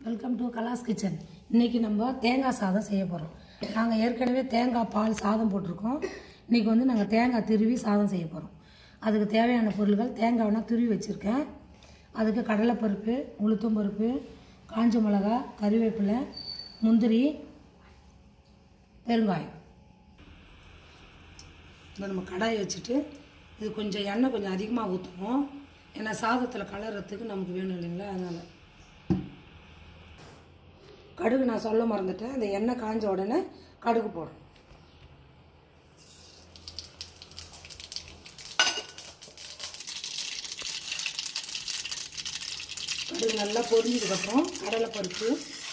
welcome to கலாஸ் kitchen இன்றைக்கி நம்ம தேங்காய் சாதம் செய்ய போகிறோம் நாங்கள் ஏற்கனவே தேங்காய் பால் சாதம் போட்டிருக்கோம் இன்றைக்கி வந்து நாங்கள் தேங்காய் திருவி சாதம் செய்ய போகிறோம் அதுக்கு தேவையான பொருட்கள் தேங்காய் வேணால் துருவி வச்சுருக்கேன் அதுக்கு கடலைப்பருப்பு உளுத்தம் பருப்பு காஞ்ச மிளகா கறிவேப்பிலை முந்திரி பெருங்காயம் இந்த நம்ம கடாயை வச்சுட்டு இது கொஞ்சம் எண்ணெய் கொஞ்சம் அதிகமாக ஊற்றணும் ஏன்னா சாதத்தில் கலர்றதுக்கு நமக்கு வேணும் இல்லைங்களா அதனால் கடுகு நான் சொல்ல மறந்துட்டேன் அந்த எண்ணெய் காஞ்ச உடனே கடுகு போடணும் கடுகு நல்லா பொரிஞ்சதுக்கப்புறம் கடலைப்பருப்பு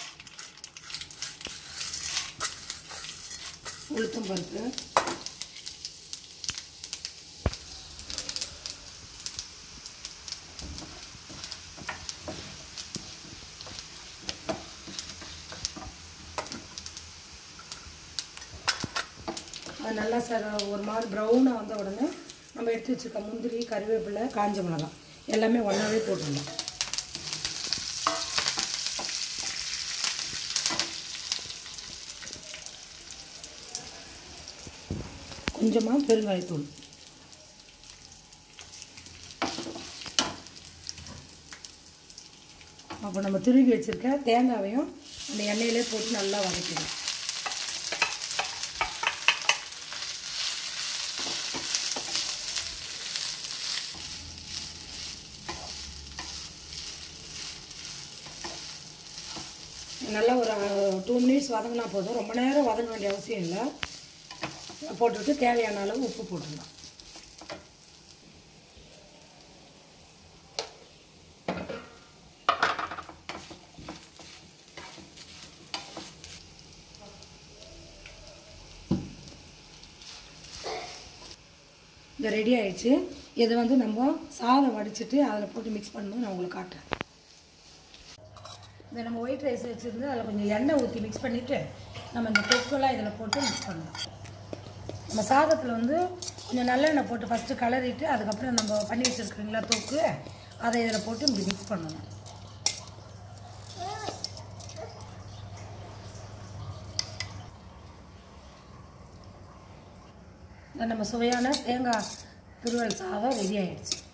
உளுத்தம் பருப்பு அது நல்லா சார் ஒரு மாதிரி ப்ரௌனாக வந்த உடனே நம்ம எடுத்து வச்சுருக்க முந்திரி கறிவேப்பிலை காஞ்ச மிளகாய் எல்லாமே ஒன்றாவே போட்டுடலாம் கொஞ்சமாக பெருங்காயத்தூள் அப்போ நம்ம திருவி வச்சுருக்க தேங்காவையும் அந்த எண்ணெயிலே போட்டு நல்லா வதக்கணும் நல்லா ஒரு டூ மினிட்ஸ் வதங்கினா போதும் ரொம்ப நேரம் வதங்க வேண்டிய அவசியம் இல்லை போட்டுட்டு தேவையான அளவு உப்பு போட்டுடலாம் இது ரெடி ஆயிடுச்சு இதை வந்து நம்ம சாதம் வடிச்சிட்டு அதில் போட்டு மிக்ஸ் பண்ணும்போது நான் உங்களுக்கு காட்டுறேன் இந்த நம்ம ஒயிட் ரைஸ் வச்சுருந்து அதில் கொஞ்சம் எண்ணெய் ஊற்றி மிக்ஸ் பண்ணிவிட்டு நம்ம இந்த தொக்கெல்லாம் இதில் போட்டு மிக்ஸ் பண்ணலாம் நம்ம சாதத்தில் வந்து கொஞ்சம் நல்லெண்ணெய் போட்டு ஃபஸ்ட்டு கலரிட்டு அதுக்கப்புறம் நம்ம பண்ணி வச்சுருக்குறீங்களா தொக்கு அதை இதில் போட்டு இப்படி மிக்ஸ் பண்ணணும் இந்த நம்ம சுவையான தேங்காய் திருவல் சாதம் ரெடி ஆயிடுச்சு